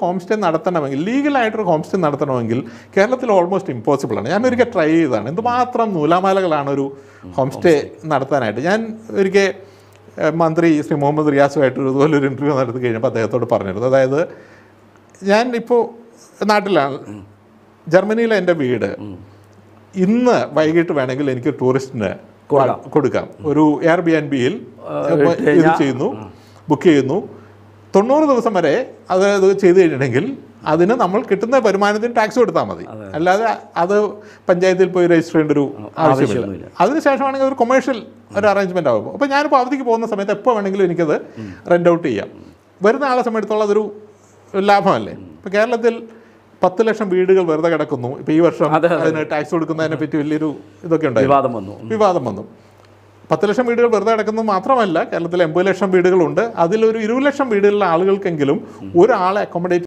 Home stay നടത്തണമെങ്കിൽ ലീഗലായിട്ടൊരു home stay നടത്തണമെങ്കിൽ കേരളത്തിൽ ഓൾമോസ്റ്റ് ഇമ്പോസിബിൾ ആണ് ഞാൻ ഒരിക്കൽ ട്രൈ ചെയ്തതാണ് എന്തുമാത്രം നൂലാമാലകളാണ് ഒരു ഹോം സ്റ്റേ നടത്താനായിട്ട് ഞാൻ ഒരിക്കൽ ഏഹ്, മന്ത്രി ശ്രീ മുഹമ്മദ് റിയാസുമായിട്ട് ഇതുപോലെ ഒരു ഇൻ്റർവ്യൂ നടത്തി കഴിഞ്ഞപ്പോൾ അദ്ദേഹത്തോട് പറഞ്ഞിരുന്നു അതായത് ഞാൻ ഇപ്പോൾ നാട്ടിലാണ് ജർമ്മനിയിലെ എൻ്റെ വീട് ഇന്ന് വൈകിട്ട് വേണമെങ്കിൽ എനിക്ക് ടൂറിസ്റ്റിന് കൊടുക്കാം. കൊടുക്കാം ഒരു എയർ ബി എൻ ബിയിൽ ഇത് ചെയ്യുന്നു ബുക്ക് ചെയ്യുന്നു തൊണ്ണൂറ് ദിവസം വരെ അത് ഇത് ചെയ്ത് കഴിഞ്ഞിട്ടുണ്ടെങ്കിൽ അതിന് നമ്മൾ കിട്ടുന്ന വരുമാനത്തിന് ടാക്സ് കൊടുത്താൽ മതി അല്ലാതെ അത് പഞ്ചായത്തിൽ പോയി രജിസ്റ്റർ ചെയ്യേണ്ട ഒരു ആവശ്യമില്ല ആവശ്യമൊന്നുമില്ല. അതിനുശേഷമാണെങ്കിൽ ഒരു കൊമേഴ്ഷ്യൽ ഒരു അറേഞ്ച്മെന്റ് ആകും അപ്പോൾ ഞാനിപ്പോൾ അവധിക്ക് പോകുന്ന സമയത്ത് എപ്പോൾ വേണമെങ്കിലും എനിക്കത് റെൻ്റ് ഔട്ട് ചെയ്യാം വരുന്ന ആളെ സമയത്തോളം അതൊരു ലാഭമല്ലേ ഇപ്പോൾ കേരളത്തിൽ പത്ത് ലക്ഷം വീടുകൾ വെറുതെ കിടക്കുന്നു ഇപ്പോൾ ഈ വർഷം അതെ, അതിന് ടാക്സ് കൊടുക്കുന്നതിനെ പറ്റി വലിയൊരു ഇതൊക്കെ ഉണ്ടായി വിവാദം വന്നു വിവാദം വന്നു പത്ത് ലക്ഷം വീടുകൾ വെറുതെ കിടക്കുന്നത് മാത്രമല്ല കേരളത്തിൽ എൺപത് ലക്ഷം വീടുകളുണ്ട് അതിലൊരു ഇരുപത് ലക്ഷം വീടുകളിലെ ആളുകൾക്കെങ്കിലും ഒരാളെ അക്കോമഡേറ്റ്